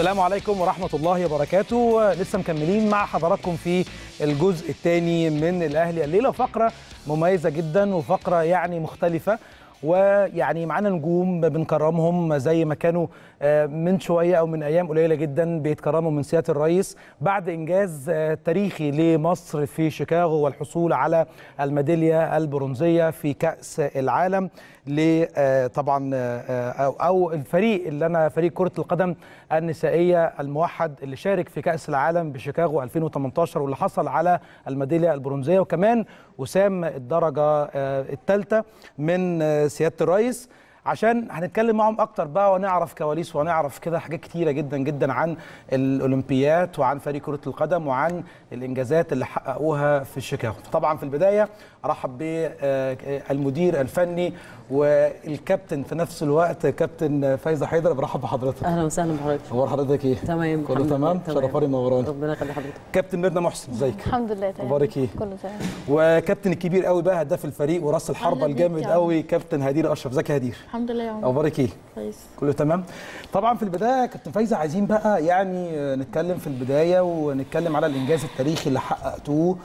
السلام عليكم ورحمة الله وبركاته لسه مكملين مع حضراتكم في الجزء الثاني من الأهلي الليلة فقرة مميزة جدا وفقرة يعني مختلفة ويعني معانا نجوم بنكرمهم زي ما كانوا من شويه او من ايام قليله جدا بيتكرموا من سياده الرئيس بعد انجاز تاريخي لمصر في شيكاغو والحصول على الميداليه البرونزيه في كاس العالم طبعا او الفريق اللي انا فريق كره القدم النسائيه الموحد اللي شارك في كاس العالم بشيكاغو 2018 واللي حصل على الميداليه البرونزيه وكمان وسام الدرجه الثالثه من سياده الرئيس عشان هنتكلم معهم اكتر بقى ونعرف كواليس ونعرف كده حاجات كتيره جدا جدا عن الاولمبيات وعن فريق كره القدم وعن الانجازات اللي حققوها في شيكاغو طبعا في البدايه ارحب بالمدير الفني والكابتن في نفس الوقت كابتن فايزه حيدر برحب بحضرتك اهلا وسهلا بحضرتك اخبار حضرتك ايه تمام كله تمام شرفاني منوراني ربنا يخلي حضرتك كابتن ميرنا محسن ازيك الحمد لله تمام اخبارك ايه كله تمام وكابتن الكبير قوي بقى هداف الفريق وراس الحربه أهلا بيك الجامد يا عم. قوي كابتن هدير اشرف ازيك يا هدير الحمد لله يا عمر اخبارك ايه كويس كله تمام طبعا في البدايه كابتن فايزه عايزين بقى يعني نتكلم في البدايه ونتكلم على الانجاز التاريخي اللي حققتوه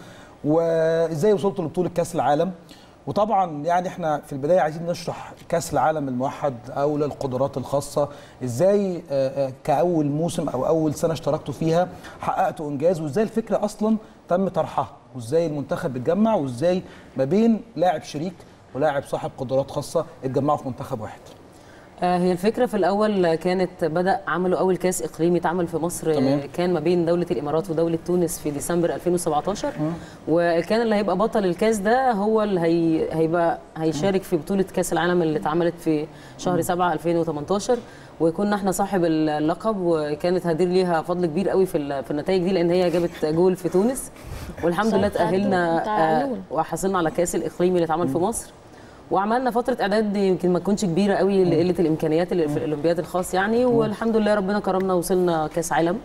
وازاي وصلتوا لبطوله كاس العالم وطبعا يعني احنا في البدايه عايزين نشرح كاس العالم الموحد او للقدرات الخاصه ازاي آه، آه، كاول موسم او اول سنه اشتركتوا فيها حققتوا انجاز وازاي الفكره اصلا تم طرحها وازاي المنتخب اتجمع وازاي ما بين لاعب شريك ولاعب صاحب قدرات خاصه اتجمعوا في منتخب واحد آه، هي الفكره في الاول كانت بدا عملوا اول كاس اقليمي اتعمل في مصر تمام. آه، كان ما بين دوله الامارات ودوله تونس في ديسمبر 2017 وكان اللي هيبقى بطل الكاس ده هو اللي هي هيبقى هيشارك في بطوله كاس العالم اللي اتعملت في شهر 7 2018 وكنا احنا صاحب اللقب وكانت هدير ليها فضل كبير قوي في ال- في النتائج دي لان هي جابت جول في تونس والحمد لله بتاعت- تاهلنا بتاع آه، علول. وحصلنا على كاس الاقليمي اللي اتعمل في مصر وعملنا فتره اعداد يمكن ما تكونش كبيره قوي لقله الامكانيات اللي في الاولمبياد الخاص يعني والحمد لله ربنا كرمنا وصلنا كاس عالم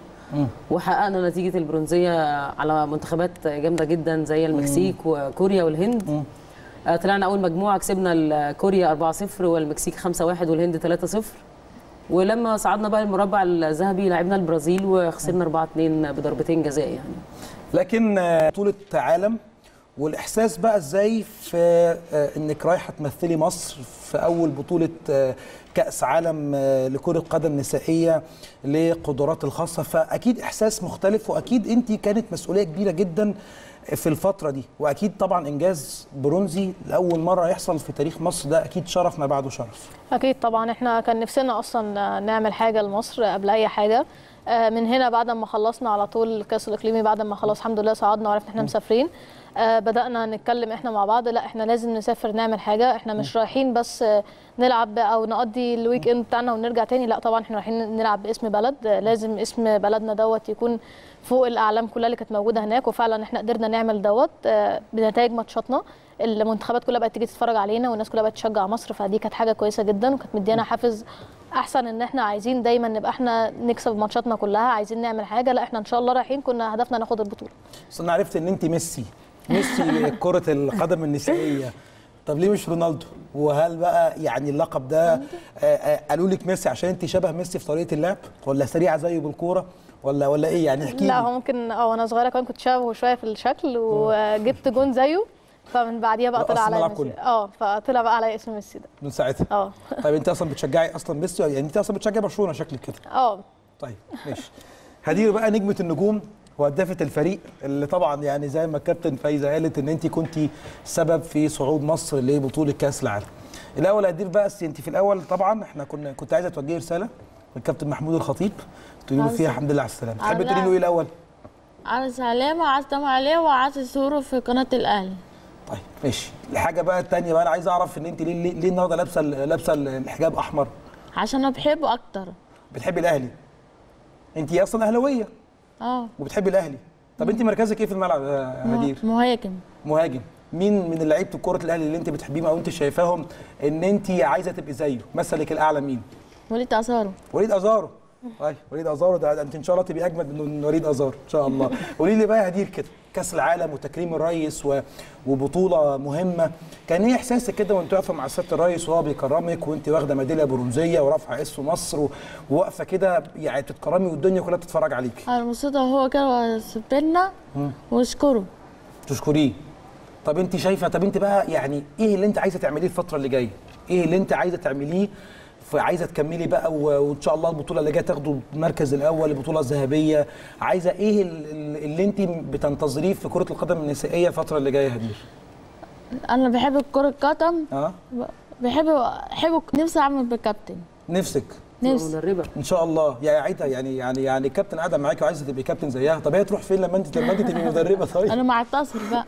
وحققنا نتيجه البرونزيه على منتخبات جامده جدا زي المكسيك وكوريا والهند آه، طلعنا اول مجموعه كسبنا ال- كوريا 4-0 والمكسيك 5-1 والهند 3-0 ولما صعدنا بقى المربع الذهبي لعبنا البرازيل وخسرنا 4-2 بضربتين جزاء يعني لكن آه، بطولة عالم والإحساس بقى إزاي في آه، إنك رايحة تمثلي مصر في أول بطولة آه، كأس عالم آه، لكرة قدم نسائية لقدرات الخاصة فأكيد إحساس مختلف وأكيد أنت كانت مسؤولية كبيرة جدا في الفترة دي وأكيد طبعا إنجاز برونزي لأول مرة يحصل في تاريخ مصر ده أكيد شرف ما بعده شرف اكيد طبعا احنا كان نفسنا اصلا نعمل حاجه لمصر قبل اي حاجه آه، من هنا بعد ما خلصنا على طول الكاس الاقليمي بعد ما خلاص الحمد لله صعدنا وعرفنا احنا مسافرين آه، بدانا نتكلم احنا مع بعض لا احنا لازم نسافر نعمل حاجه احنا مش رايحين بس آه، نلعب او نقضي الويك اند بتاعنا ونرجع تاني لا طبعا احنا رايحين نلعب باسم بلد آه، لازم اسم بلدنا دوت يكون فوق الاعلام كلها اللي كانت موجوده هناك وفعلا احنا قدرنا نعمل دوت آه، بنتائج ماتشاتنا المنتخبات كلها بقت تيجي تتفرج علينا والناس كلها بقت تشجع مصر فدي كانت حاجه كويسه جدا وكانت مديانا حافز احسن ان احنا عايزين دايما نبقى احنا نكسب ماتشاتنا كلها عايزين نعمل حاجه لا احنا ان شاء الله رايحين كنا هدفنا ناخد البطوله بس أنا عرفت إن أنت ميسي ميسي كرة القدم النسائية طب ليه مش رونالدو؟ وهل بقى يعني اللقب ده آه، آه، قالوا لك ميسي عشان انت شبه ميسي في طريقه اللعب ولا سريعه زيه بالكوره ولا ولا ايه يعني احكي لا لي هو ممكن اه وانا صغيره كمان كنت شبهه شويه في الشكل وجبت جون زيه فمن بعديها بقى رقص طلع على الملعب ميسي كله. اه فطلع بقى على اسم ميسي ده من ساعتها اه طيب انت اصلا بتشجعي اصلا ميسي يعني انت اصلا بتشجعي برشلونه شكلك كده اه طيب ماشي هدير بقى نجمه النجوم وهدافه الفريق اللي طبعا يعني زي ما الكابتن فايزه قالت ان انت كنت سبب في صعود مصر لبطوله كاس العالم الاول هدير بقى أصل انت في الاول طبعا احنا كنا كنت عايزه توجهي رساله للكابتن محمود الخطيب تقولي له عايزة- فيها الحمد لله على السلامه تحبي على- تقولي له ايه الاول عايز سلامة وعايز سلام عليه وعايز ظهوره في قناة الأهلي طيب ماشي الحاجه بقى الثانيه بقى انا عايز اعرف ان انت ليه ليه, ليه النهارده لابسه لابسه الحجاب احمر عشان أنا بحبه أكتر بتحبي الاهلي انت اصلا اهلاويه اه وبتحبي الاهلي طب انت مركزك ايه في الملعب يا هدير مهاجم مهاجم مين من لعيبه الكره الاهلي اللي انت بتحبيهم او انت شايفاهم ان انت عايزه تبقي زيه مثلك الاعلى مين وليد أزارو وليد ازارو طيب وليد ازار ده, ده انت ان شاء الله تبقي اجمد من وليد ازار ان شاء الله قولي لي بقى يا هدير كده كاس العالم وتكريم الرئيس و... وبطوله مهمه كان ايه احساسك كده وانت واقفه مع سياده الرئيس وهو بيكرمك وانت واخده ميداليه برونزيه ورافعه اسم مصر و- وواقفه كده يعني بتتكرمي والدنيا كلها بتتفرج عليكي انا مبسوطه هو كده سبنا واشكره تشكريه طب انت شايفه طب انت بقى يعني ايه اللي انت عايزه تعمليه الفتره اللي جايه ايه اللي انت عايزه تعمليه فعايزه تكملي بقى و- وان شاء الله البطوله اللي جايه تاخدوا المركز الاول البطوله الذهبيه عايزه ايه ال- ال- اللي انت بتنتظريه في كره القدم النسائيه الفتره اللي جايه يا هدير انا بحب كرة القدم اه بحب بحب نفسي اعمل بكابتن نفسك نفسي مدربه ان شاء الله يعني عايزه يعني يعني يعني الكابتن قاعده معاكي وعايزه تبقي كابتن زيها طب هي تروح فين لما انت لما انت تبقي مدربه طيب انا معتصر بقى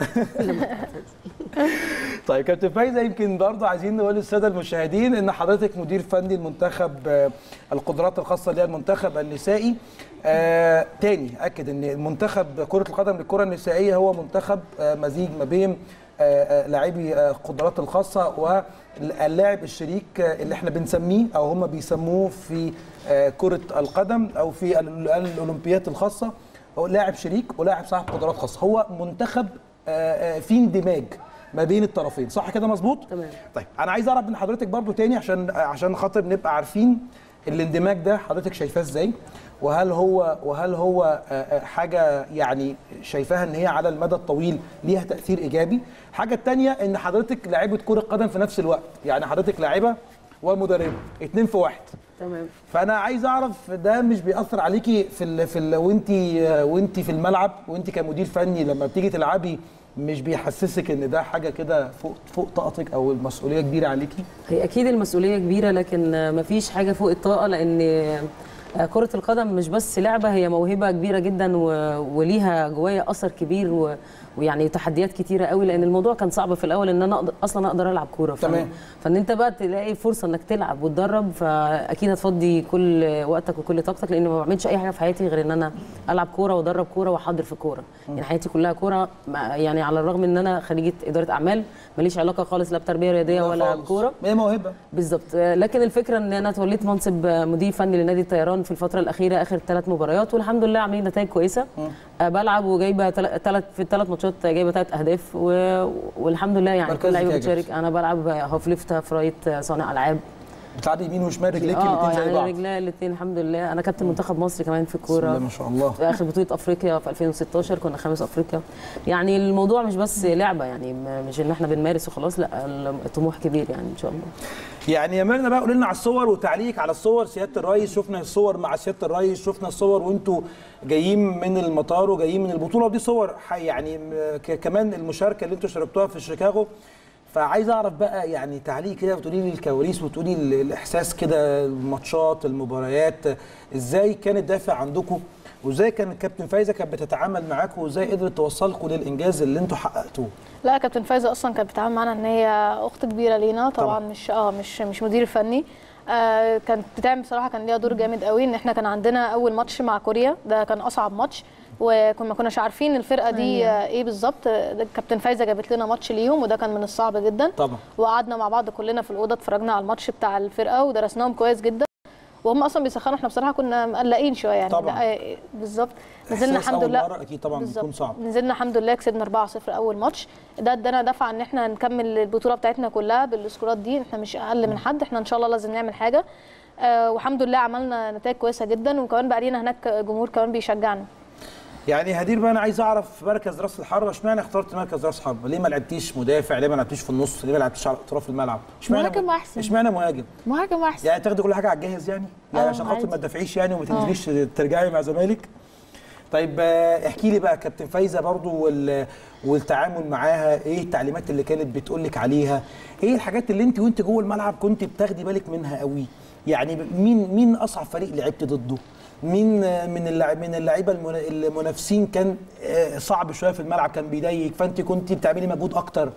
طيب كابتن فايزه يمكن برضه عايزين نقول للساده المشاهدين ان حضرتك مدير فني المنتخب آه، القدرات الخاصه للمنتخب النسائي آه تاني اكد ان المنتخب كره القدم للكره النسائيه هو منتخب آه مزيج ما بين آه، آه، لاعبي آه، القدرات الخاصه واللاعب الشريك آه، اللي احنا بنسميه او هم بيسموه في آه، كره القدم او في ال- الاولمبيات الخاصه هو لاعب شريك ولاعب صاحب قدرات خاصه هو منتخب آه، آه، فيه اندماج ما بين الطرفين صح كده مظبوط تمام. طيب انا عايز اعرف من حضرتك برضو تاني عشان عشان خاطر نبقى عارفين الاندماج ده حضرتك شايفاه ازاي وهل هو وهل هو آه، آه، حاجه يعني شايفاها ان هي على المدى الطويل ليها تاثير ايجابي الحاجه الثانيه ان حضرتك لاعيبه كره قدم في نفس الوقت يعني حضرتك لاعيبه ومدربه اتنين في واحد تمام فانا عايز اعرف ده مش بيأثر عليكي في ال في ال وانت وانت في الملعب وانت كمدير فني لما بتيجي تلعبي مش بيحسسك ان ده حاجه كده فوق فوق طاقتك او المسؤوليه كبيره عليكي هي اكيد المسؤوليه كبيره لكن مفيش حاجه فوق الطاقه لان كره القدم مش بس لعبه هي موهبه كبيره جدا و- وليها جوايا اثر كبير و- ويعني تحديات كتيره قوي لان الموضوع كان صعب في الاول ان انا أقدر اصلا اقدر العب كوره ف- تمام. فان انت بقى تلاقي فرصه انك تلعب وتدرب فاكيد هتفضي كل وقتك وكل طاقتك لان ما بعملش اي حاجه في حياتي غير ان انا العب كوره وادرب كوره واحضر في كوره يعني حياتي كلها كوره ما- يعني على الرغم ان انا خريجه اداره اعمال ماليش علاقه خالص لا بتربيه رياضيه ولا خالص. بكوره هي موهبه بالظبط آه، لكن الفكره ان انا توليت منصب آه، مدير فني لنادي الطيران في الفتره الاخيره اخر ثلاث مباريات والحمد لله عاملين نتائج كويسه آه، بلعب وجايبه ثلاث في الثلاث ماتشات جايبه ثلاث اهداف و... والحمد لله يعني مركزك كل لعيبه إيه يا بتشارك انا بلعب هاف ليفت هاف رايت آه، صانع العاب بتلعبي يمين وشمال رجليكي اه اه الاثنين زي يعني بعض رجلي الاثنين الحمد لله انا كابتن منتخب مصر كمان في بسم الله الكوره ما شاء الله في اخر بطوله افريقيا في 2016 كنا خامس افريقيا يعني الموضوع مش بس لعبه يعني م- مش ان احنا بنمارس وخلاص لا الطموح كبير يعني ان شاء الله يعني يا ميرنا بقى قولي لنا على الصور وتعليق على الصور سياده الرئيس شفنا الصور مع سياده الرئيس شفنا الصور وانتوا جايين من المطار وجايين من البطوله ودي صور حي- يعني م- ك- كمان المشاركه اللي انتوا شاركتوها في شيكاغو فعايز اعرف بقى يعني تعليق كده وتقولي لي الكواليس وتقولي ال- الاحساس كده الماتشات المباريات ازاي كان الدافع عندكم وازاي كان الكابتن فايزه كانت بتتعامل معاكم وازاي قدرت توصلكم للانجاز اللي انتوا حققتوه لا كابتن فايزه اصلا كانت بتتعامل معانا ان هي اخت كبيره لينا طبعا, طبعاً. مش اه مش مش مدير فني آه كانت بتعمل بصراحه كان ليها دور جامد قوي ان احنا كان عندنا اول ماتش مع كوريا ده كان اصعب ماتش وكنا ما كناش عارفين الفرقه دي آه ايه بالظبط آه، ده كابتن فايزه جابت لنا ماتش ليهم وده كان من الصعب جدا طبعا وقعدنا مع بعض كلنا في الاوضه اتفرجنا على الماتش بتاع الفرقه ودرسناهم كويس جدا وهم اصلا بيسخنوا احنا بصراحه كنا مقلقين شويه يعني طبعاً. لا، آه، بالظبط نزلنا إحساس الحمد أول لله مرة أكيد طبعاً بالظبط. بيكون صعب. نزلنا الحمد لله كسبنا 4-0 اول ماتش ده ادانا دفعه ان احنا نكمل البطوله بتاعتنا كلها بالسكورات دي احنا مش اقل من حد احنا ان شاء الله لازم نعمل حاجه آه والحمد لله عملنا نتائج كويسه جدا وكمان بقى لينا هناك جمهور كمان بيشجعنا يعني هدير بقى انا عايز اعرف مركز راس الحربه اشمعنى اخترت مركز راس حربه؟ ليه ما لعبتيش مدافع؟ ليه ما لعبتيش في النص؟ ليه ما لعبتيش على اطراف الملعب؟ اشمعنى مهاجم أحسن. اشمعنى مهاجم؟ مهاجم احسن يعني تاخدي كل حاجه على الجاهز يعني؟ يعني آه، عشان خاطر عادي. ما تدافعيش يعني وما تنزليش ترجعي مع زمالك؟ طيب آه، احكي لي بقى كابتن فايزه برضو وال... والتعامل معاها ايه التعليمات اللي كانت بتقول لك عليها؟ ايه الحاجات اللي انت وانت جوه الملعب كنت بتاخدي بالك منها قوي؟ يعني مين مين اصعب فريق لعبت ضده؟ مين آه، من اللعب من اللعيبه المنا- المنافسين كان آه، صعب شويه في الملعب كان بيضايق فانت كنت بتعملي مجهود اكتر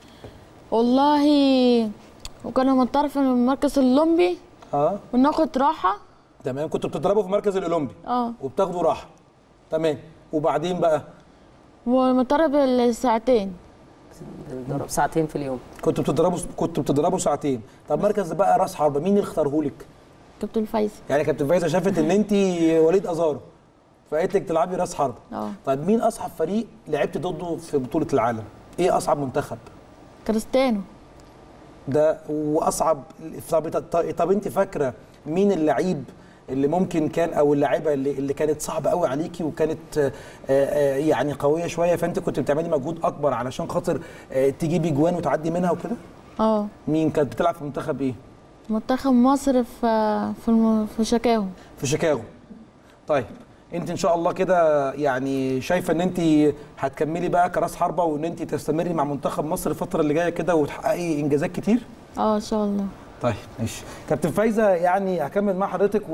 والله وكنا بنضطر في المركز الاولمبي اه وناخد راحه تمام كنتوا بتضربوا في المركز الاولمبي اه وبتاخدوا راحه تمام وبعدين بقى ونضطر بالساعتين ضرب ساعتين في اليوم كنتوا بتضربوا كنتوا بتضربوا ساعتين طب مركز بقى راس حربه مين اللي اختاره لك كابتن فايزه يعني كابتن فايزه شافت ان انت وليد ازارو فقالت لك تلعبي راس حرب اه طيب مين اصعب فريق لعبت ضده في بطوله العالم ايه اصعب منتخب كريستيانو ده واصعب طب طب انت فاكره مين اللعيب اللي ممكن كان او اللاعيبه اللي, اللي كانت صعبه قوي عليكي وكانت آه، آه، يعني قويه شويه فانت كنت بتعملي مجهود اكبر علشان خاطر آه، تجيبي جوان وتعدي منها وكده اه مين كانت بتلعب في منتخب ايه منتخب مصر في في الم... في شيكاغو في شيكاغو طيب انت ان شاء الله كده يعني شايفه ان انت هتكملي بقى كراس حربه وان انت تستمري مع منتخب مصر الفتره اللي جايه كده وتحققي انجازات كتير اه ان شاء الله طيب ماشي كابتن فايزه يعني هكمل مع حضرتك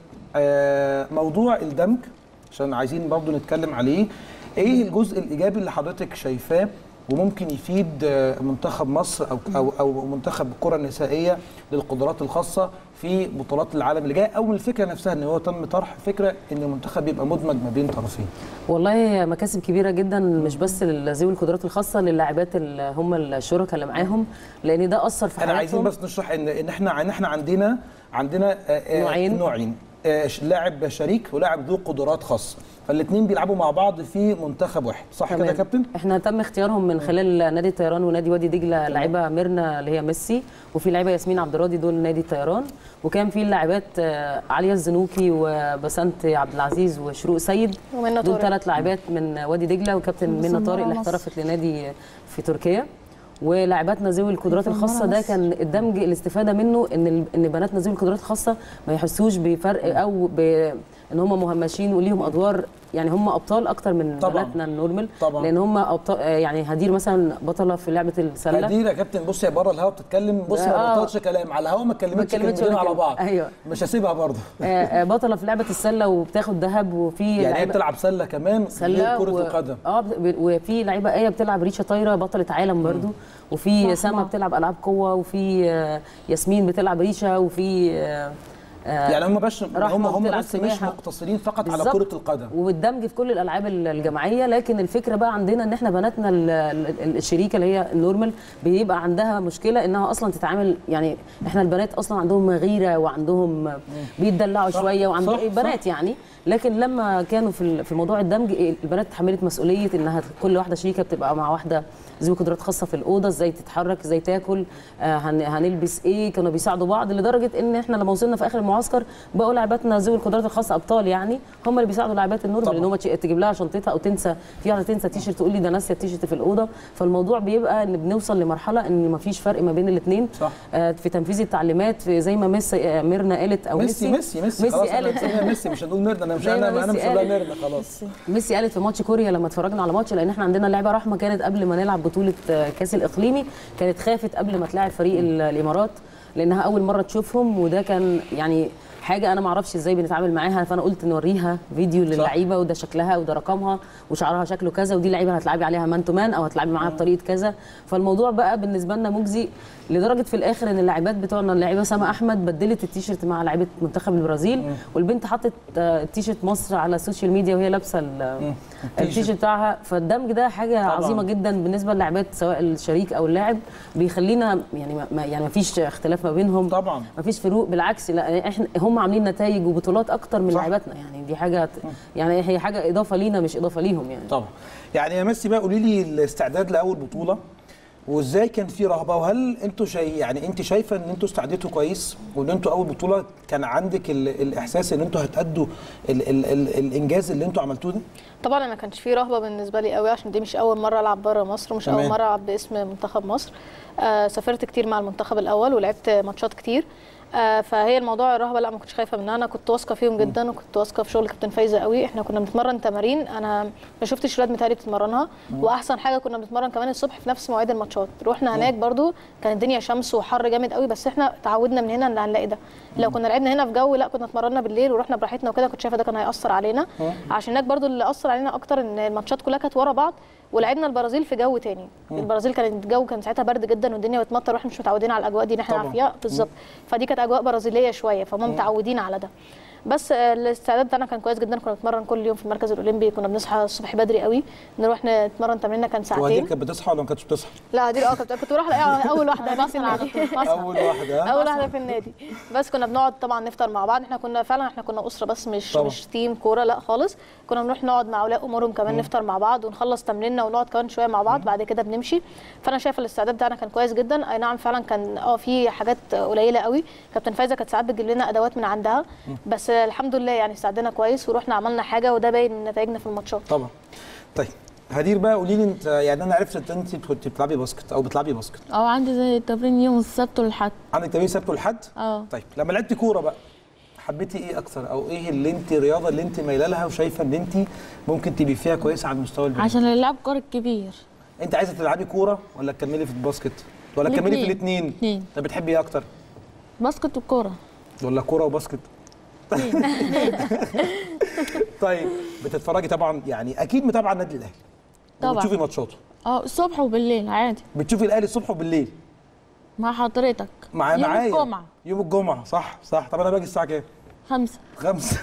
وموضوع الدمج عشان عايزين برضو نتكلم عليه ايه الجزء الايجابي اللي حضرتك شايفاه وممكن يفيد آه، منتخب مصر او او او منتخب الكره النسائيه للقدرات الخاصه في بطولات العالم اللي جايه او من الفكره نفسها ان هو تم طرح فكره ان المنتخب يبقى مدمج ما بين طرفين والله مكاسب كبيره جدا مش بس لذوي القدرات الخاصه للاعبات اللي هم الشركاء اللي معاهم لان ده اثر في احنا عايزين حياتهم بس نشرح ان ان احنا ان احنا عندنا عندنا آه، آه، نوعين. نوعين آه، ش- لاعب شريك ولاعب ذو قدرات خاصه فالاثنين بيلعبوا مع بعض في منتخب واحد صح كده يا تمام. كابتن احنا تم اختيارهم من خلال نادي الطيران ونادي وادي دجله لعيبه ميرنا اللي هي ميسي وفي لعيبه ياسمين عبد الراضي دول نادي الطيران وكان في اللاعبات آه، عليا الزنوكي وبسنت عبد العزيز وشروق سيد ومنى دول طارق. ثلاث لاعبات من وادي دجله وكابتن بس منى طارق اللي مصر. احترفت لنادي في تركيا ولاعباتنا ذوي القدرات في الخاصه ده مصر. كان الدمج الاستفاده منه ان ال- ان بناتنا ذوي القدرات الخاصه ما يحسوش بفرق او ب ان هم مهمشين وليهم ادوار يعني هم ابطال اكتر من طبعاً. بناتنا النورمال طبعاً. لان هم ابطال آه، يعني هدير مثلا بطله في لعبه السله هدير يا كابتن بصي بره الهوا بتتكلم بصي ما آه. بطلتش كلام على الهوا ما ما اتكلمتش اتكلمتش كلمتين ولا على كلمة. بعض ايوه مش هسيبها برضه آه، آه، بطله في لعبه السله وبتاخد ذهب وفي يعني هي لعيبة- بتلعب سله كمان سله غير كره و... القدم اه ب- وفي لعيبه ايه بتلعب ريشه طايره بطله عالم برضو وفي صح، سما ما. بتلعب العاب قوه وفي آه، ياسمين بتلعب ريشه وفي آه، آه، يعني هم بس هم رحمة هم بتلعب بس مش سباحة. مقتصرين فقط على بالظبط. كره القدم والدمج في كل الالعاب ال- الجماعيه لكن الفكره بقى عندنا ان احنا بناتنا ال- ال- الشريكه اللي هي النورمال بيبقى عندها مشكله انها اصلا تتعامل يعني احنا البنات اصلا عندهم غيره وعندهم بيتدلعوا صح، شويه وعندهم صح، بنات يعني لكن لما كانوا في ال- في موضوع الدمج البنات اتحملت مسؤوليه انها كل واحده شريكه بتبقى مع واحده ذوي قدرات خاصه في الاوضه ازاي تتحرك ازاي تاكل آه، هن- هنلبس ايه كانوا بيساعدوا بعض لدرجه ان احنا لما وصلنا في اخر المعسكر بقوا لاعباتنا ذوي القدرات الخاصه ابطال يعني هم اللي بيساعدوا لاعبات النورمال طبعاً. ان هم تجيب لها شنطتها او تنسى في واحده تنسى تيشرت تقول لي ده ناسيه التيشرت في الاوضه فالموضوع بيبقى ان بنوصل لمرحله ان مفيش فرق ما بين الاثنين صح. في تنفيذ التعليمات في زي ما ميسي آه، ميرنا قالت او ميسي ميسي ميسي ميسي خلاص انا قالت هنسميها ميسي مش هنقول ميرنا انا مش زي ما انا انا مش ميسي هقولها قالت. ميرنا خلاص ميسي قالت في ماتش كوريا لما اتفرجنا على ماتش لان احنا عندنا لعبه رحمه كانت قبل ما نلعب بطوله آه، كاس الاقليمي كانت خافت قبل ما تلاعب فريق ال- الامارات لانها اول مره تشوفهم وده كان يعني حاجه انا ما اعرفش ازاي بنتعامل معاها فانا قلت نوريها فيديو للعيبه وده شكلها وده رقمها وشعرها شكله كذا ودي لعيبه هتلعبي عليها مان تو مان او هتلعبي معاها بطريقه كذا فالموضوع بقى بالنسبه لنا مجزي لدرجه في الاخر ان اللاعبات بتوعنا اللعيبه سما احمد بدلت التيشيرت مع لعيبه منتخب البرازيل والبنت حطت آه، تيشيرت مصر على السوشيال ميديا وهي لابسه ال- التيشيرت بتاعها فالدمج ده حاجه طبعاً. عظيمه جدا بالنسبه للاعبات سواء الشريك او اللاعب بيخلينا يعني ما ما- يعني ما فيش اختلاف ما بينهم طبعا ما فيش فروق بالعكس لا احنا هم عاملين نتائج وبطولات اكتر من صح. لاعباتنا يعني دي حاجه يعني هي حاجه اضافه لينا مش اضافه ليهم يعني طبعا يعني يا ميسي بقى قولي لي الاستعداد لاول بطوله وازاي كان في رهبه وهل انتوا شاي يعني انت شايفه ان انتوا استعديتوا كويس وان انتوا اول بطوله كان عندك ال... الاحساس ان انتوا هتأدوا ال... ال... ال... الانجاز اللي انتوا عملتوه ده طبعا انا ما كانش فيه رهبه بالنسبه لي قوي عشان دي مش اول مره العب بره مصر ومش تمام. اول مره العب باسم منتخب مصر آه سافرت كتير مع المنتخب الاول ولعبت ماتشات كتير آه فهي الموضوع الرهبه لا ما كنتش خايفه منها انا كنت واثقه فيهم جدا وكنت واثقه في شغل كابتن فايزه قوي احنا كنا بنتمرن تمارين انا ما شفتش ولاد متهيألي بتتمرنها واحسن حاجه كنا بنتمرن كمان الصبح في نفس مواعيد الماتشات رحنا هناك برضو كانت الدنيا شمس وحر جامد قوي بس احنا تعودنا من هنا ان هنلاقي ده لو كنا لعبنا هنا في جو لا كنا اتمرنا بالليل ورحنا براحتنا وكده كنت شايفه ده كان هيأثر علينا عشان هناك برضو اللي أثر علينا اكتر ان الماتشات كلها كانت ورا بعض ولعبنا البرازيل في جو تاني البرازيل كانت الجو كان ساعتها برد جدا والدنيا بتمطر واحنا مش متعودين على الاجواء دي ان احنا طبعاً. نلعب فيها بالظبط فدي كانت اجواء برازيليه شويه فهم متعودين على ده بس آه، الاستعداد بتاعنا كان كويس جدا كنا بنتمرن كل يوم في المركز الاولمبي كنا بنصحى الصبح بدري قوي نروح نتمرن تمريننا كان وهدير ساعتين كانت بتصحى ولا ما كانتش بتصحى؟ لا هدير اه كنت كنت بروح ألاقيها اول واحده في النادي اول واحده ها؟ اول واحده في النادي بس كنا بنقعد طبعا نفطر مع بعض احنا كنا فعلا احنا كنا اسره بس مش طبعا. مش تيم كوره لا خالص كنا بنروح نقعد مع اولياء امورهم كمان نفطر مع بعض ونخلص تمريننا ونقعد كمان شويه مع بعض بعد كده بنمشي فانا شايفه الاستعداد بتاعنا كان كويس جدا اي نعم فعلا كان اه في حاجات قليله قوي كابتن فايزه كانت ساعات بتجيب لنا ادوات من عندها بس الحمد لله يعني استعدنا كويس ورحنا عملنا حاجه وده باين من نتائجنا في الماتشات طبعا طيب هدير بقى قولي لي انت يعني انا عرفت ان انت كنت بتلعبي باسكت او بتلعبي باسكت او عندي زي تمرين يوم السبت والحد عندك تمرين سبت والحد اه طيب لما لعبتي كوره بقى حبيتي ايه اكتر او ايه اللي انت الرياضه اللي انت مايله لها وشايفه ان انت ممكن تبقي فيها كويسه على المستوى البدني عشان اللعب كورة كبير انت عايزه تلعبي كوره ولا تكملي في الباسكت ولا تكملي في الاتنين. الاثنين اتنين. طب بتحبي ايه اكتر باسكت وكورة ولا كوره وباسكت طيب بتتفرجي طبعا يعني اكيد متابعه النادي الاهلي طبعا. بتشوفي ماتشاته اه الصبح وبالليل عادي بتشوفي الاهلي الصبح وبالليل مع حضرتك مع يوم معايا الجمعة يوم الجمعه صح صح طب انا باجي الساعه كام خمسة خمسة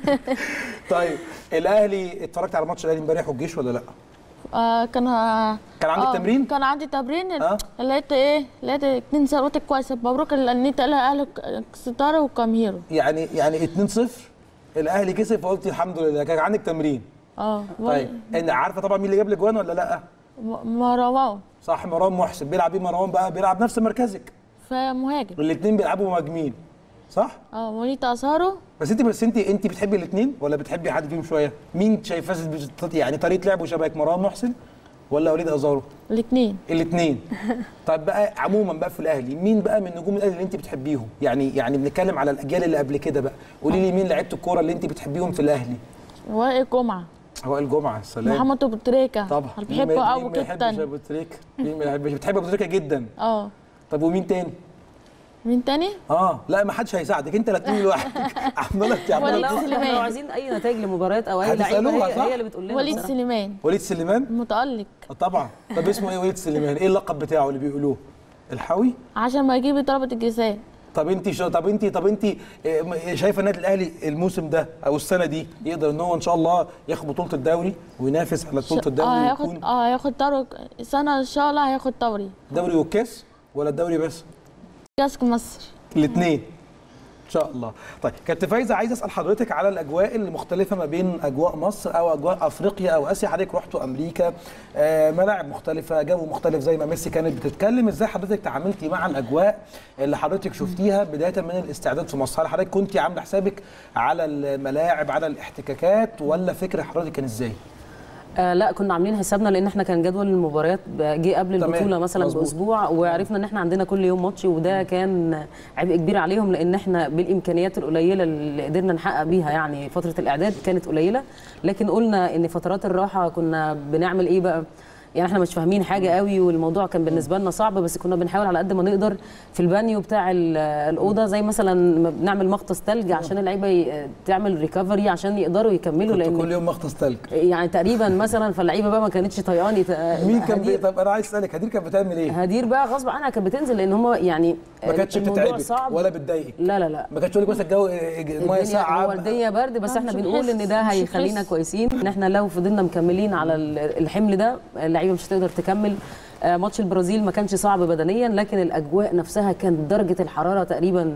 طيب الاهلي اتفرجت على ماتش الاهلي امبارح والجيش ولا لا آه كان كان عندك آه، تمرين؟ كان عندي تمرين آه. لقيت ايه لقيت اتنين ثروتك كويسة مبروك لأنيت أهل ستارة وكاميرو يعني يعني 2-0 الاهلي كسب فقلت الحمد لله كان عندك تمرين اه طيب انت عارفه طبعا مين اللي جاب الاجوان ولا لا م- مروان صح مروان محسن بيلعب ايه مروان بقى بيلعب نفس مركزك فمهاجم الاثنين بيلعبوا مهاجمين صح اه وليد أزهرو بس انت بس انت انت بتحبي الاثنين ولا بتحبي حد فيهم شويه مين شايفاه بت- يعني طريقه لعبه شبهك مروان محسن ولا وليد ازارو الاتنين الاثنين طيب بقى عموما بقى في الاهلي مين بقى من نجوم الاهلي اللي انت بتحبيهم يعني يعني بنتكلم على الاجيال اللي قبل كده بقى قولي لي مين لعيبه الكوره اللي انت بتحبيهم في الاهلي وائل جمعة وائل جمعه السلام محمد أبو تريكة طبعا أنا مين ما- بحبه مين قوي ما يحبش جدا ابو تريكه مين ما يحبش بتحب ابو تريكه جدا اه طب ومين تاني مين تاني؟ اه لا ما حدش هيساعدك انت لا تقولي لوحدك عماله ولا تعملي لو وليد احنا سليمان. لو عايزين اي نتائج لمباريات او اي لعيبه هتسألوها، هي, صح؟ هي اللي بتقول لنا وليد بصراحة. سليمان وليد سليمان متألق آه طبعا طب اسمه ايه وليد سليمان ايه اللقب بتاعه اللي بيقولوه الحاوي عشان ما يجيب ضربة الجزاء طب انت شا... طب انت طب انت إيه، شايفه النادي الاهلي الموسم ده او السنه دي يقدر ان هو ان شاء الله ياخد بطوله الدوري وينافس على بطوله الدوري اه ويكون هياخد اه هياخد دوري السنة ان شاء الله هياخد دوري دوري والكاس ولا الدوري بس كاس مصر الاثنين ان شاء الله طيب كابتن فايزه عايز اسال حضرتك على الاجواء المختلفه ما بين اجواء مصر او اجواء افريقيا او اسيا حضرتك رحتوا امريكا آه ملاعب مختلفه جو مختلف زي ما ميسي كانت بتتكلم ازاي حضرتك تعاملتي مع الاجواء اللي حضرتك شفتيها بدايه من الاستعداد في مصر هل حضرتك كنت عامله حسابك على الملاعب على الاحتكاكات ولا فكر حضرتك كان ازاي آه لا كنا عاملين حسابنا لان احنا كان جدول المباريات جه قبل تمام، البطوله مثلا مظبوط. باسبوع وعرفنا ان احنا عندنا كل يوم ماتش وده كان عبء كبير عليهم لان احنا بالامكانيات القليله اللي قدرنا نحقق بيها يعني فتره الاعداد كانت قليله لكن قلنا ان فترات الراحه كنا بنعمل ايه بقى يعني احنا مش فاهمين حاجه قوي والموضوع كان بالنسبه لنا صعب بس كنا بنحاول على قد ما نقدر في البانيو بتاع ال- الاوضه زي مثلا ما بنعمل مغطس ثلج عشان اللعيبه ي- تعمل ريكفري عشان يقدروا يكملوا كنت لان كل يوم مغطس ثلج يعني تقريبا مثلا فاللعيبه بقى ما كانتش طيقاني مين كان بي... هدير, طب انا عايز اسالك هدير كانت بتعمل ايه هدير بقى غصب عنها كانت بتنزل لان هم يعني ما كانتش الموضوع بتتعبك صعب ولا بتضايقك لا لا لا ما كانتش تقول لك مثلا الجو الميه الدنيا ساقعه هو الدنيا برد بس احنا مش بنقول ان بنحس- ده مش هيخلينا بنحس. كويسين ان احنا لو فضلنا مكملين على ال- الحمل ده اللعيبه مش هتقدر تكمل آه، ماتش البرازيل ما كانش صعب بدنيا لكن الاجواء نفسها كانت درجه الحراره تقريبا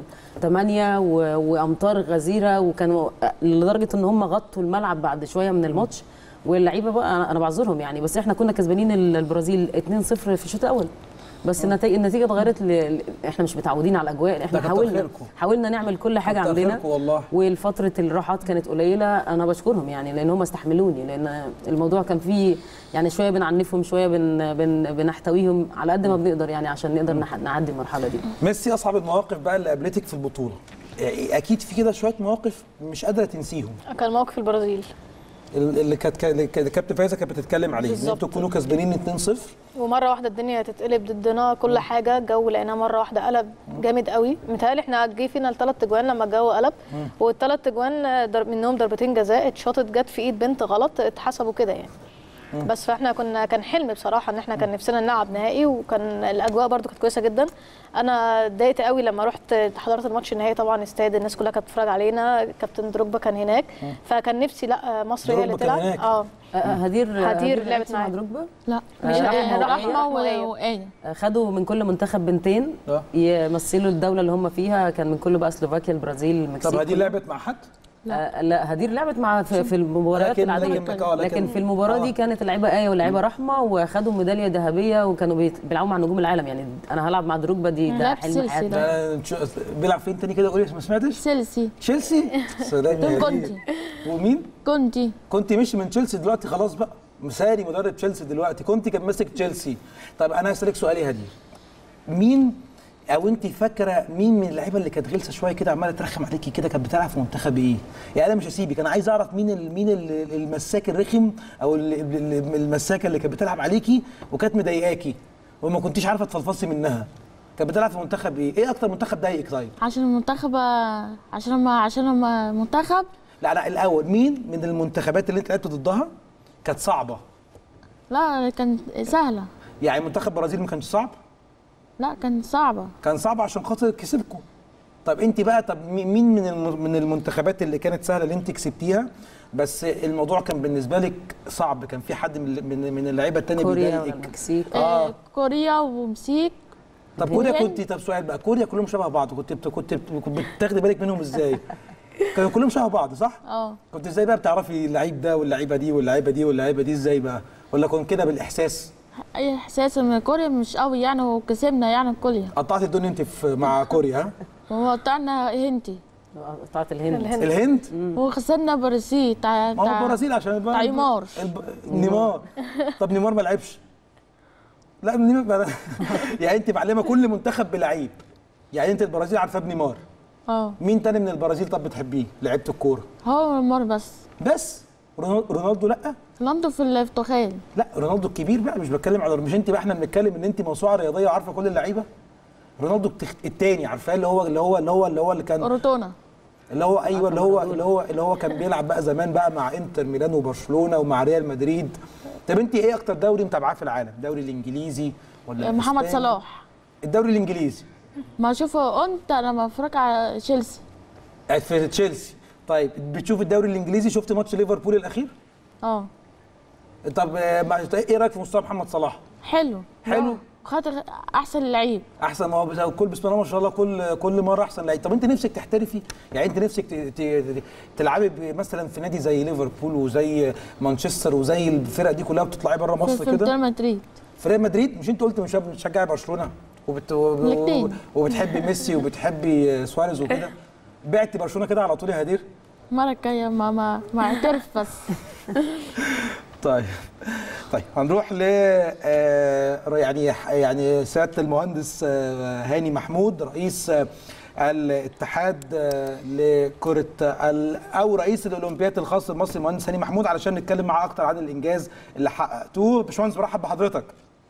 8 و... وامطار غزيره وكانوا آه، لدرجه ان هم غطوا الملعب بعد شويه من الماتش واللعيبه بقى انا أنا بعذرهم يعني بس احنا كنا كسبانين ال- البرازيل 2-0 في الشوط الاول بس النتيجه النتيجه اتغيرت ل... ل- احنا مش متعودين على الاجواء احنا كتر حاولنا خيركم. حاولنا نعمل كل حاجه كتر عندنا خيركم والله. والفتره الراحات كانت قليله انا بشكرهم يعني لان هم استحملوني لان الموضوع كان فيه يعني شويه بنعنفهم شويه بن بن بنحتويهم على قد ما بنقدر يعني عشان نقدر نح- نعدي المرحله دي ميسي اصعب المواقف بقى اللي قابلتك في البطوله يعني اكيد في كده شويه مواقف مش قادره تنسيهم كان موقف البرازيل اللي كانت اللي كانت كابتن فايزه كانت بتتكلم عليه ان بالظبط. انتوا تكونوا كاسبانين 2-0 ومره واحده الدنيا تتقلب ضدنا كل حاجه الجو لقيناه مره واحده قلب جامد قوي متهيألي احنا جه فينا الثلاث اجوان لما الجو قلب والثلاث اجوان ضرب منهم ضربتين جزاء اتشاطت جت في ايد بنت غلط اتحسبوا كده يعني بس فاحنا كنا كان حلم بصراحه ان احنا كان نفسنا نلعب نهائي وكان الاجواء برده كانت كويسه جدا انا اتضايقت قوي لما رحت حضرت الماتش النهائي طبعا استاد الناس كلها كانت بتتفرج علينا كابتن دروجبا كان هناك فكان نفسي لا مصر هي اللي دروجبا كان تلعب هناك. اه آه، هدير هدير لعبت مع معايا. دروجبا لا مش آه، رحمة رحمه وآية. و- وآية آه، خدوا من كل منتخب بنتين آه. يمثلوا الدوله اللي هم فيها كان من كل بقى سلوفاكيا البرازيل المكسيك طب هدي كله. لعبت مع حد؟ آه لا هدير لعبت مع في, في المباريات لكن- العاديه لكن- آه، لكن- لكن في المباراه آه. دي كانت اللعيبه ايه واللعيبه رحمه وخدوا ميداليه ذهبيه وكانوا بيت- بيلعبوا مع نجوم العالم يعني انا هلعب مع دروجبا دي ده لعب حلم سيلسي حياتي ده. ده نشو- بيلعب فين تاني كده قولي ما سمعتش؟ سيلسي تشيلسي سلام يا كنت هدير. ومين؟ كنتي كنت مشي من تشيلسي دلوقتي خلاص بقى مساري مدرب تشيلسي دلوقتي كنت كان ماسك تشيلسي طب انا هسالك سؤال يا هدير مين او انت فاكره مين من اللعيبه اللي كانت غلسه شويه كده عماله ترخم عليكي كده كانت بتلعب في منتخب ايه؟ يعني انا مش هسيبك انا عايز اعرف مين ال- مين ال- المساك الرخم او ال- ال- المساكه اللي كانت بتلعب عليكي وكانت مضايقاكي وما كنتيش عارفه تفلفصي منها كانت بتلعب في منتخب ايه؟ ايه اكتر منتخب ضايقك طيب؟ عشان المنتخب عشان ما عشان ما منتخب لا لا الاول مين من المنتخبات اللي انت لعبت ضدها كانت صعبه؟ لا كانت سهله يعني منتخب البرازيل ما كانش صعب؟ لا كانت صعبه كان صعب عشان خاطر كسبكم طب انت بقى طب مي- مين من الم- من المنتخبات اللي كانت سهله اللي انت كسبتيها بس الموضوع كان بالنسبه لك صعب كان في حد من من من اللعيبه التانية كوريا بيضايقك والمكسيك آه. آه. كوريا ومكسيك طب كوريا الهند. كنت طب سؤال بقى كوريا كلهم شبه بعض كنت بت- كنت بت- كنت بتاخدي بالك منهم ازاي كانوا كلهم شبه بعض صح اه كنت ازاي بقى بتعرفي اللعيب ده واللعيبه دي واللعيبه دي واللعيبه دي ازاي بقى ولا كنت كده بالاحساس اي احساس ان كوريا مش قوي يعني وكسبنا يعني كوريا قطعت الدنيا انت في مع كوريا ها وهو بتاعنا هنتي بتاعت الهند الهند. الهند وخسرنا برازيل تاع ما هو البرازيل عشان الب- بتاع نيمار. الب... نيمار طب نيمار ما لعبش لا نيمار ما... يعني انت معلمه كل منتخب بلعيب يعني انت البرازيل عارفه بنيمار اه مين تاني من البرازيل طب بتحبيه لعيبه الكوره هو نيمار بس بس رونالدو, رونالدو لا رونالدو في البرتغال لا رونالدو الكبير بقى مش بتكلم على مش انت بقى احنا بنتكلم ان انت موسوعه رياضيه وعارفه كل اللعيبه رونالدو التخ... التاني عارفاه اللي هو اللي هو اللي هو اللي هو اللي كان اوروتونا اللي هو ايوه اللي هو اللي هو اللي هو كان بيلعب بقى زمان بقى مع انتر ميلان وبرشلونه ومع ريال مدريد طب انت ايه اكتر دوري متابعاه في العالم الدوري الانجليزي ولا محمد الإسباني؟ صلاح الدوري الانجليزي ما شوفه انت لما اتفرج على تشيلسي قاعد في تشيلسي طيب بتشوف الدوري الانجليزي شفت ماتش ليفربول الاخير اه طب آه، ما- ايه رايك في مستوى محمد صلاح حلو حلو. خاطر احسن لعيب احسن ما هو بس- كل بسم الله ما شاء الله كل كل مره احسن لعيب طب انت نفسك تحترفي يعني انت نفسك ت- ت- ت- تلعبي ب- مثلا في نادي زي ليفربول وزي مانشستر وزي الفرق دي كلها بتطلعي بره في, مصر في كده ريال مدريد في ريال مدريد مش انت قلت مش بتشجعي برشلونه وبت... وب- الاتنين. وبتحبي ميسي وبتحبي سواريز وكده بعتي برشلونه كده على طول يا هدير المره الجايه ما ما ما اعترف بس طيب طيب هنروح ل آه، يعني يعني سياده المهندس آه، هاني محمود رئيس آه، الاتحاد آه، لكره ال- او رئيس الاولمبياد الخاص المصري المهندس هاني محمود علشان نتكلم معاه اكتر عن الانجاز اللي حققتوه باشمهندس برحب بحضرتك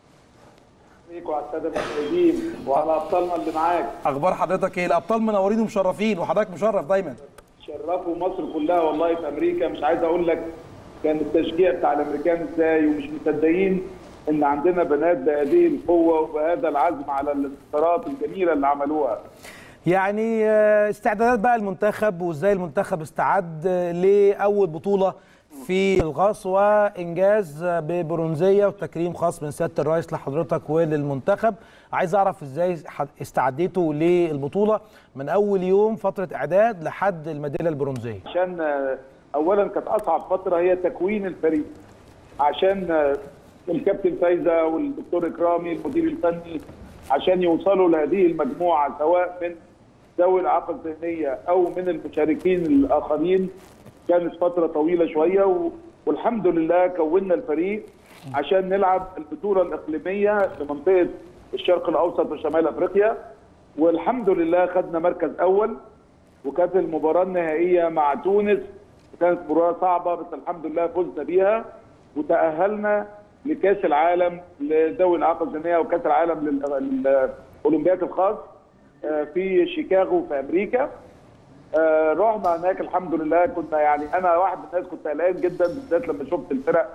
عليك وعلى الساده المشاهدين وعلى ابطالنا اللي معاك اخبار حضرتك ايه الابطال منورين ومشرفين وحضرتك مشرف دايما شرفوا مصر كلها والله في امريكا مش عايز اقول لك كان التشجيع بتاع الامريكان ازاي ومش مصدقين ان عندنا بنات بهذه القوه وبهذا العزم على الانتصارات الجميله اللي عملوها يعني آه، استعدادات بقى المنتخب وازاي المنتخب استعد آه، لاول بطوله في الغاص وانجاز آه، ببرونزيه وتكريم خاص من سياده الرئيس لحضرتك وللمنتخب عايز اعرف ازاي ح- استعديتوا للبطوله من اول يوم فتره اعداد لحد الميداليه البرونزيه عشان آه، اولا كانت اصعب فتره هي تكوين الفريق عشان آه، الكابتن فايزه والدكتور اكرامي المدير الفني عشان يوصلوا لهذه المجموعه سواء من ذوي الاعاقه الذهنيه او من المشاركين الاخرين كانت فتره طويله شويه و- والحمد لله كونا الفريق عشان نلعب البطوله الاقليميه لمنطقه الشرق الاوسط وشمال افريقيا والحمد لله خدنا مركز اول وكانت المباراه النهائيه مع تونس كانت مباراه صعبه بس الحمد لله فزنا بيها وتاهلنا لكاس العالم لذوي الاعاقه الذهنيه وكاس العالم لل- للاولمبياد الخاص آه، في شيكاغو في امريكا آه، رحنا هناك الحمد لله كنا يعني انا واحد من الناس كنت قلقان جدا بالذات لما شفت الفرق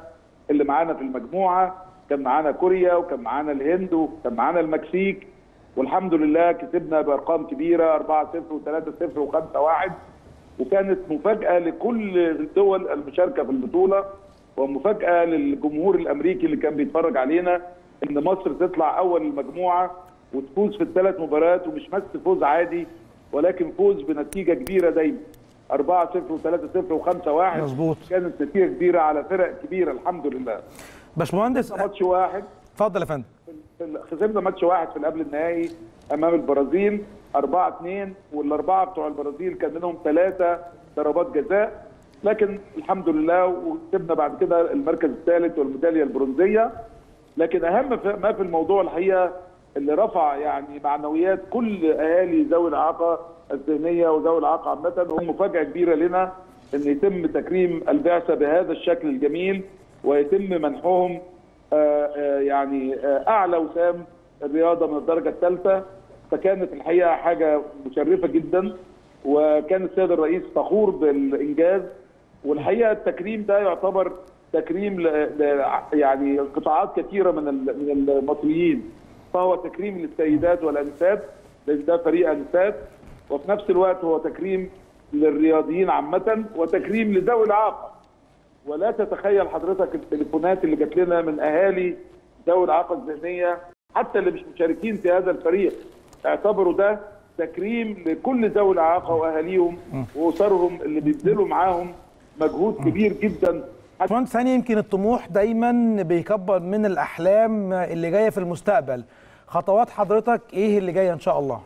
اللي معانا في المجموعه كان معانا كوريا وكان معانا الهند وكان معانا المكسيك والحمد لله كسبنا بارقام كبيره 4 0 و3 0 و5 1 وكانت مفاجاه لكل الدول المشاركه في البطوله ومفاجاه للجمهور الامريكي اللي كان بيتفرج علينا ان مصر تطلع اول المجموعه وتفوز في الثلاث مباريات ومش بس فوز عادي ولكن فوز بنتيجه كبيره دايما 4 0 و3 0 و5 1 مظبوط. كانت نتيجه كبيره على فرق كبيره الحمد لله باشمهندس ماتش واحد اتفضل يا فندم في ال- خسرنا ماتش واحد في قبل النهائي امام البرازيل 4 2 والاربعه بتوع البرازيل كان منهم ثلاثه ضربات جزاء لكن الحمد لله وكسبنا بعد كده المركز الثالث والميداليه البرونزيه لكن اهم في- ما في الموضوع الحقيقه اللي رفع يعني معنويات كل اهالي ذوي الاعاقه الذهنيه وذوي الاعاقه عامه هو مفاجاه كبيره لنا ان يتم تكريم البعثه بهذا الشكل الجميل ويتم منحهم آه، آه، يعني آه، اعلى وسام الرياضه من الدرجه الثالثه فكانت الحقيقه حاجه مشرفه جدا وكان السيد الرئيس فخور بالانجاز والحقيقه التكريم ده يعتبر تكريم ل... ل... يعني قطاعات كثيره من ال... من المصريين فهو تكريم للسيدات والانسات لان ده فريق انسات وفي نفس الوقت هو تكريم للرياضيين عامه وتكريم لذوي الاعاقه ولا تتخيل حضرتك التليفونات اللي جات لنا من اهالي ذوي الاعاقه الذهنيه حتى اللي مش مشاركين في هذا الفريق اعتبروا ده تكريم لكل ذوي الاعاقه واهاليهم واسرهم اللي بيبذلوا معاهم مجهود كبير جدا باشمهندس ثاني يمكن الطموح دايما بيكبر من الاحلام اللي جايه في المستقبل خطوات حضرتك ايه اللي جايه ان شاء الله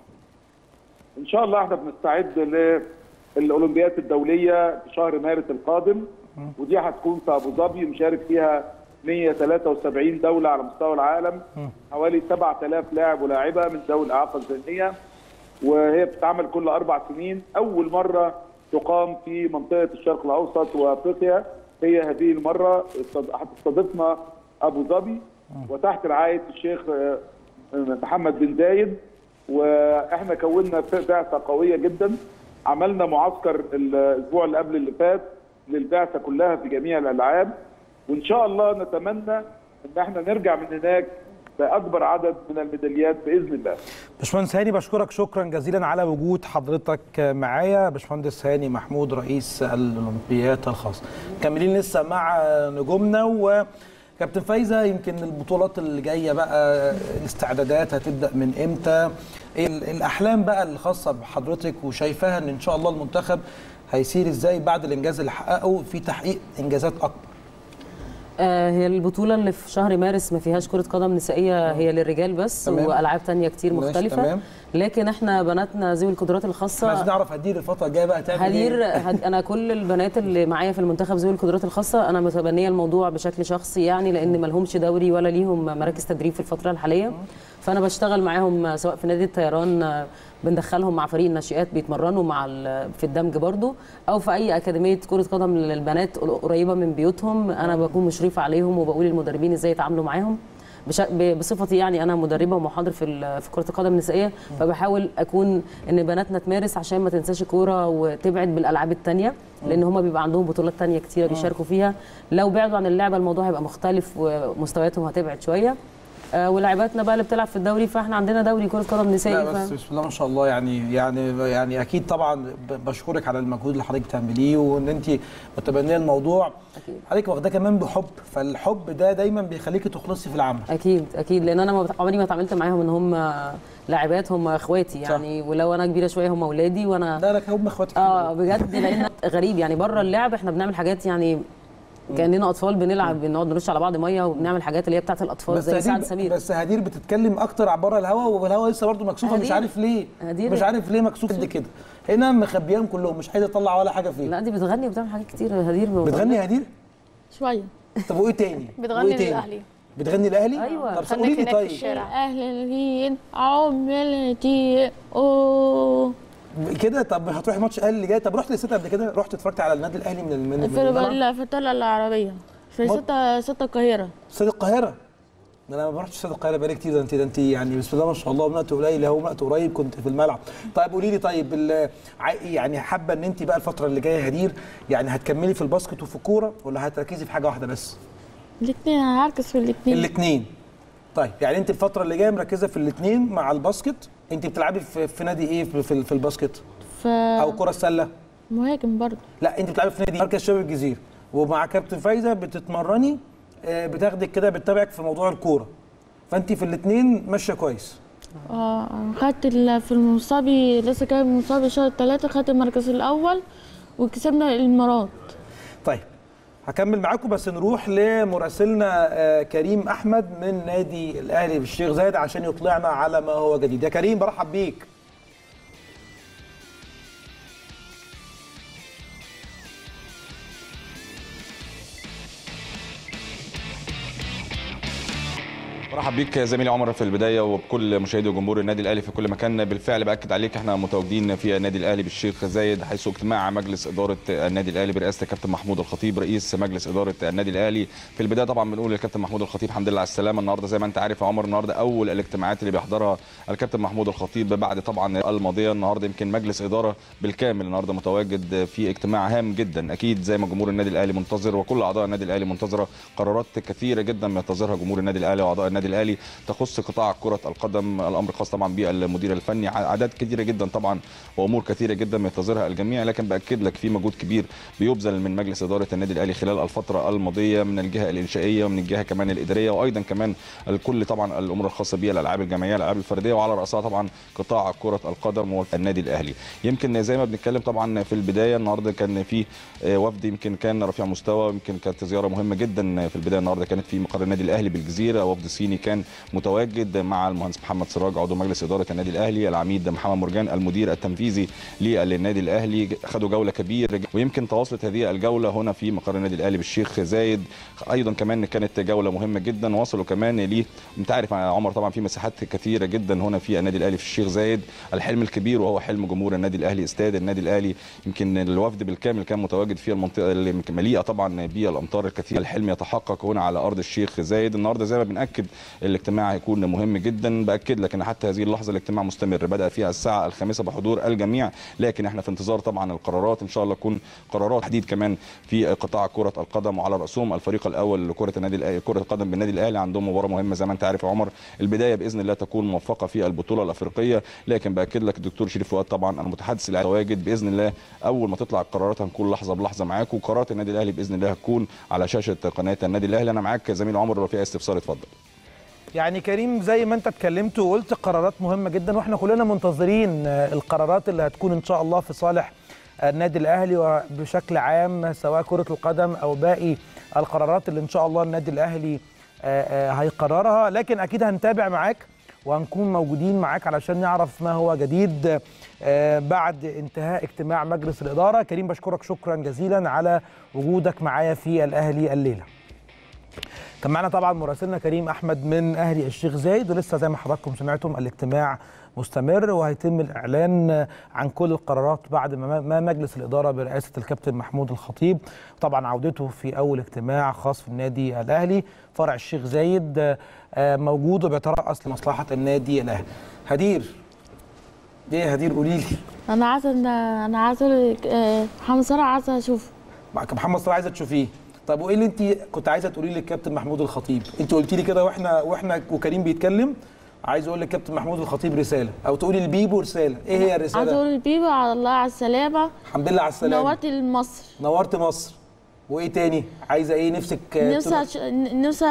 ان شاء الله احنا بنستعد للاولمبياد الدوليه في شهر مارس القادم ودي هتكون في ابو ظبي مشارك فيها 173 دوله على مستوى العالم حوالي 7000 لاعب ولاعبه من ذوي الاعاقه الذهنيه وهي بتتعمل كل اربع سنين اول مره تقام في منطقه الشرق الاوسط وافريقيا هي هذه المره استض- هتستضيفنا ابو ظبي وتحت رعايه الشيخ آه، محمد بن زايد واحنا كونا بعثه قويه جدا عملنا معسكر الاسبوع اللي قبل اللي فات للبعثه كلها في جميع الالعاب وان شاء الله نتمنى ان احنا نرجع من هناك باكبر عدد من الميداليات باذن الله باشمهندس هاني بشكرك شكرا جزيلا على وجود حضرتك معايا باشمهندس هاني محمود رئيس الاولمبياد الخاص كملين لسه مع نجومنا وكابتن فايزه يمكن البطولات اللي جايه بقى الاستعدادات هتبدا من امتى إيه ال- الاحلام بقى الخاصه بحضرتك وشايفاها ان ان شاء الله المنتخب هيسير ازاي بعد الانجاز اللي حققه في تحقيق انجازات اكبر آه، هي البطولة اللي في شهر مارس ما فيهاش كرة قدم نسائية هي للرجال بس تمام. وألعاب تانية كتير ماشي، مختلفة تمام. لكن احنا بناتنا ذوي القدرات احنا عايزين الخاصة نعرف هدير الفتره الجايه بقى تعمل هدير ايه هد... انا كل البنات اللي معايا في المنتخب ذوي القدرات الخاصه انا متبنيه الموضوع بشكل شخصي يعني لان ما لهمش دوري ولا ليهم مراكز تدريب في الفتره الحاليه فانا بشتغل معاهم سواء في نادي الطيران آه، بندخلهم مع فريق الناشئات بيتمرنوا مع ال- في الدمج برضو او في اي اكاديميه كره قدم للبنات قريبه من بيوتهم انا بكون مشرفه عليهم وبقول للمدربين ازاي يتعاملوا معاهم بش... ب- بصفتي يعني انا مدربه ومحاضر في ال- في كره القدم النسائيه فبحاول اكون ان بناتنا تمارس عشان ما تنساش الكوره وتبعد بالالعاب التانية لان هم بيبقى عندهم بطولات تانية كتيره بيشاركوا فيها لو بعدوا عن اللعبه الموضوع هيبقى مختلف ومستوياتهم هتبعد شويه آه، ولاعباتنا بقى اللي بتلعب في الدوري فاحنا عندنا دوري كره قدم نسائي لا ف- بس بسم الله ما شاء الله يعني يعني يعني اكيد طبعا ب- بشكرك على المجهود اللي حضرتك بتعمليه وان انت متبنيه الموضوع أكيد. حضرتك واخداه كمان بحب فالحب ده دايما بيخليكي تخلصي في العمل اكيد اكيد لان انا ما بت- عمري ما اتعاملت معاهم ان هم لاعبات هم اخواتي يعني ولو انا كبيره شويه هم اولادي وانا لا لك هم اخواتك اه بجد لان غريب يعني بره اللعب احنا بنعمل حاجات يعني كاننا اطفال بنلعب بنقعد نرش على بعض ميه وبنعمل حاجات اللي هي بتاعت الاطفال بس زي سعد هدير سمير بس هدير بتتكلم اكتر عن بره الهوا والهوا لسه برضه مكسوفه مش هدير- عارف ليه هدير- مش عارف ليه مكسوف قد كده هنا مخبياهم كلهم مش عايزه تطلع ولا حاجه فيه لا دي بتغني وبتعمل حاجات كتير هدير بتغني هدير شويه طب وايه تاني بتغني وإيه تاني؟ للاهلي بتغني الاهلي أيوة. طب غنت قولي لي هناك في طيب الشارع. اهل الهين عملتي اوه كده طب هتروحي ماتش الاهلي اللي جاي طب رحت للست قبل كده رحت اتفرجت على النادي الاهلي من من في الملعب؟ ال- في الطلعه العربيه في مط- ستة ستة القاهره استاد القاهره ده انا ما رحتش استاد القاهره بقالي كتير ده انت ده انت يعني بسم الله ما شاء الله وقت قليل اهو وقت قريب كنت في الملعب طيب قولي لي طيب ال- عاي- يعني حابه ان انت بقى الفتره اللي جايه هدير يعني هتكملي في الباسكت وفي الكوره ولا هتركزي في حاجه واحده بس الاثنين هركز في الاثنين الاثنين طيب يعني انت الفتره اللي جايه مركزه في الاثنين مع الباسكت انت بتلعبي في, في نادي ايه في, في, في الباسكت او كره السله فمهاجم برضه لا انت بتلعبي في نادي مركز شباب الجزيره ومع كابتن فايزه بتتمرني آه، بتاخدك كده بتتابعك في موضوع الكوره فانت في الاثنين ماشيه كويس اه خدت ال- في المصابي لسه جاي من مصابي شهر ثلاثة خدت المركز الأول وكسبنا الإمارات طيب هكمل معاكم بس نروح لمراسلنا آه، كريم احمد من نادي الاهلي بالشيخ زايد عشان يطلعنا على ما هو جديد يا كريم برحب بيك برحب بيك يا زميلي عمر في البدايه وبكل مشاهدي وجمهور النادي الاهلي في كل مكان بالفعل باكد عليك احنا متواجدين في النادي الاهلي بالشيخ زايد حيث اجتماع مجلس اداره النادي الاهلي برئاسه الكابتن محمود الخطيب رئيس مجلس اداره النادي الاهلي في البدايه طبعا بنقول للكابتن محمود الخطيب الحمد لله على السلامه النهارده زي ما انت عارف يا عمر النهارده اول الاجتماعات اللي بيحضرها الكابتن محمود الخطيب بعد طبعا الماضيه النهارده يمكن مجلس اداره بالكامل النهارده متواجد في اجتماع هام جدا اكيد زي ما جمهور النادي الاهلي منتظر وكل اعضاء النادي الاهلي منتظره قرارات كثيره جدا ينتظرها جمهور النادي الاهلي واعضاء النادي الاهلي تخص قطاع كره القدم الامر خاص طبعا بالمدير الفني اعداد كثيره جدا طبعا وامور كثيره جدا ينتظرها الجميع لكن باكد لك في مجهود كبير بيبذل من مجلس اداره النادي الاهلي خلال الفتره الماضيه من الجهه الانشائيه ومن الجهه كمان الاداريه وايضا كمان الكل طبعا الامور الخاصه بالالعاب الجماعيه الالعاب الفرديه وعلى راسها طبعا قطاع كره القدم والنادي الاهلي يمكن زي ما بنتكلم طبعا في البدايه النهارده كان في آه، وفد يمكن كان رفيع مستوى يمكن كانت زياره مهمه جدا في البدايه النهارده كانت في مقر النادي الاهلي بالجزيره وفد صيني كان متواجد مع المهندس محمد سراج عضو مجلس اداره النادي الاهلي العميد محمد مرجان المدير التنفيذي للنادي الاهلي خدوا جوله كبيره ويمكن تواصلت هذه الجوله هنا في مقر النادي الاهلي بالشيخ زايد ايضا كمان كانت جوله مهمه جدا وصلوا كمان ل انت عارف يا عمر طبعا في مساحات كثيره جدا هنا في النادي الاهلي في الشيخ زايد الحلم الكبير وهو حلم جمهور النادي الاهلي استاد النادي الاهلي يمكن الوفد بالكامل كان متواجد في المنطقه اللي يمكن مليئه طبعا بالامطار الكثيره الحلم يتحقق هنا على ارض الشيخ زايد النهارده زي ما بناكد الاجتماع هيكون مهم جدا باكد لك ان حتى هذه اللحظه الاجتماع مستمر بدا فيها الساعه الخامسه بحضور الجميع لكن احنا في انتظار طبعا القرارات ان شاء الله تكون قرارات تحديد كمان في قطاع كره القدم وعلى راسهم الفريق الاول لكره النادي الاهلي كره القدم بالنادي الاهلي عندهم مباراه مهمه زي ما انت عارف يا عمر البدايه باذن الله تكون موفقه في البطوله الافريقيه لكن باكد لك الدكتور شريف فؤاد طبعا المتحدث الاعلامي تواجد باذن الله اول ما تطلع القرارات هنكون لحظه بلحظه معاكم وقرارات النادي الاهلي باذن الله هتكون على شاشه قناه النادي الاهلي انا معاك يا زميل عمر لو في استفسار اتفضل يعني كريم زي ما انت اتكلمت وقلت قرارات مهمه جدا واحنا كلنا منتظرين آه، القرارات اللي هتكون ان شاء الله في صالح النادي الاهلي وبشكل عام سواء كره القدم او باقي القرارات اللي ان شاء الله النادي الاهلي آه، آه، هيقررها لكن اكيد هنتابع معاك وهنكون موجودين معاك علشان نعرف ما هو جديد آه، بعد انتهاء اجتماع مجلس الاداره كريم بشكرك شكرا جزيلا على وجودك معايا في الاهلي الليله كان معنا طبعا مراسلنا كريم احمد من اهلي الشيخ زايد ولسه زي ما حضراتكم سمعتم الاجتماع مستمر وهيتم الاعلان عن كل القرارات بعد ما ما مجلس الاداره برئاسه الكابتن محمود الخطيب طبعا عودته في اول اجتماع خاص في النادي الاهلي فرع الشيخ زايد آه، موجود وبيترأس لمصلحه النادي الاهلي هدير ايه يا هدير قولي لي أنا عايزة أنا عايزة أقول لك، آه، محمد صلاح عايزة أشوفه محمد صلاح عايزه تشوفيه طب وايه اللي انت كنت عايزه تقوليه للكابتن محمود الخطيب انت قلت لي كده واحنا واحنا وكريم بيتكلم عايز اقول للكابتن محمود الخطيب رساله او تقولي لبيبو رساله ايه هي عايزة الرساله أقول لبيبو على الله على السلامة الحمد لله على السلامه نورت مصر نورت مصر وايه تاني عايزه ايه نفسك آه، نفسي تروح أش... نفسي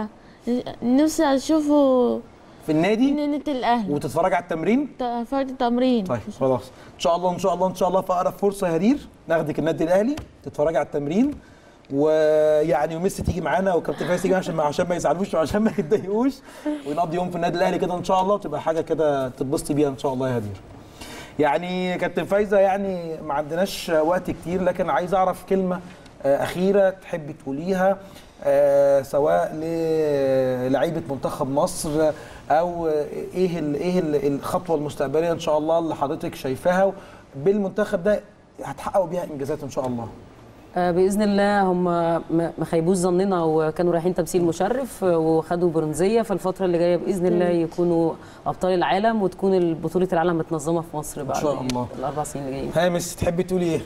نفسي أشوفه في النادي نادي الأهلي وتتفرج على التمرين فرد التمرين طيب خلاص ان شاء الله ان شاء الله ان شاء الله في اقرب فرصه يا هدير ناخدك النادي الاهلي تتفرجي على التمرين ويعني وميسي تيجي معانا وكابتن فايز تيجي عشان عشان ما يزعلوش وعشان ما يتضايقوش ونقضي يوم في النادي الاهلي كده ان شاء الله وتبقى حاجه كده تتبسطي بيها ان شاء الله يا هدير. يعني كابتن فايزه يعني ما عندناش وقت كتير لكن عايز اعرف كلمه آه، اخيره تحبي تقوليها آه، سواء للعيبه منتخب مصر او ايه ال- ايه ال- الخطوه المستقبليه ان شاء الله اللي حضرتك شايفاها بالمنتخب ده هتحققوا بيها انجازات ان شاء الله. آه، باذن الله هم ما ما خيبوش ظننا وكانوا رايحين تمثيل مشرف آه، وخدوا برونزيه فالفتره اللي جايه باذن الله يكونوا ابطال العالم وتكون بطوله العالم متنظمه في مصر بعد شاء الله. الاربع سنين اللي جايين هامس تحبي تقولي ايه؟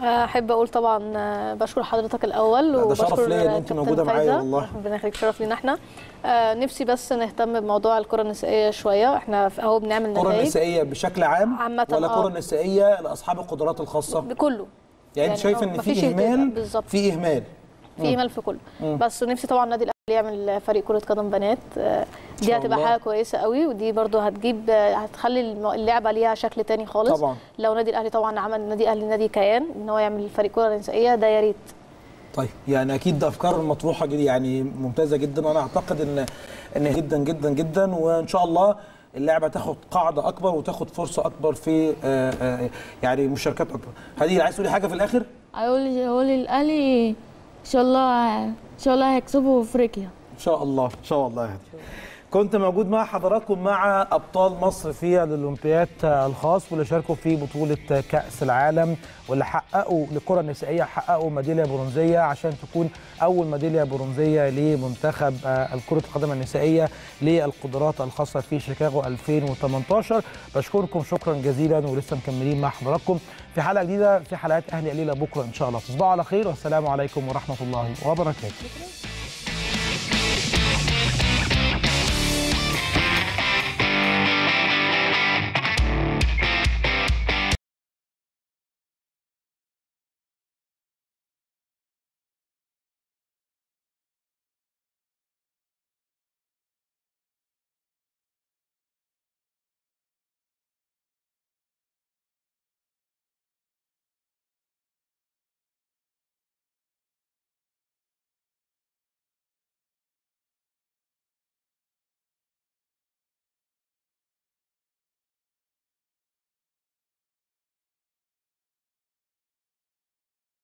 احب اقول طبعا آه، بشكر حضرتك الاول لا، ده شرف وبشكر ليا إن آه، أنت كابتن موجودة معايا فايزة. والله. ربنا يخليك شرف لينا احنا آه، نفسي بس نهتم بموضوع الكره النسائيه شويه احنا في- اهو بنعمل الكره نتائج النسائيه بشكل عام عامة، ولا آه. الكره النسائيه لاصحاب القدرات الخاصه بكله يعني انت شايف آه، ان مفيش في اهتمام. اهمال بالظبط في اهمال في اهمال في كله بس نفسي طبعا النادي الاهلي يعمل فريق كره قدم بنات آه، دي شاء هتبقى الله. حاجه كويسه قوي ودي برضو هتجيب آه، هتخلي الم- اللعبه ليها شكل تاني خالص طبعا. لو نادي الاهلي طبعا عمل النادي الاهلي نادي كيان ان هو يعمل فريق كره نسائيه ده يا ريت طيب يعني اكيد ده افكار مطروحه جدا يعني ممتازه جدا وانا اعتقد ان ان جدا جدا جدا وان شاء الله اللعبه تاخد قاعده اكبر وتاخد فرصه اكبر في آه، آه، يعني مشاركات اكبر هدي عايز تقولي حاجه في الاخر اقول اقول الاهلي ان شاء الله ان شاء الله هيكسبوا افريقيا ان شاء الله ان شاء الله يا هدي كنت موجود مع حضراتكم مع ابطال مصر في الاولمبياد الخاص واللي شاركوا في بطوله كاس العالم واللي حققوا للكره النسائيه حققوا ميداليه برونزيه عشان تكون اول ميداليه برونزيه لمنتخب آه، الكره القدم النسائيه للقدرات الخاصه في شيكاغو 2018 بشكركم شكرا جزيلا ولسه مكملين مع حضراتكم في حلقه جديده في حلقات اهلي قليله بكره ان شاء الله تصبحوا على خير والسلام عليكم ورحمه الله وبركاته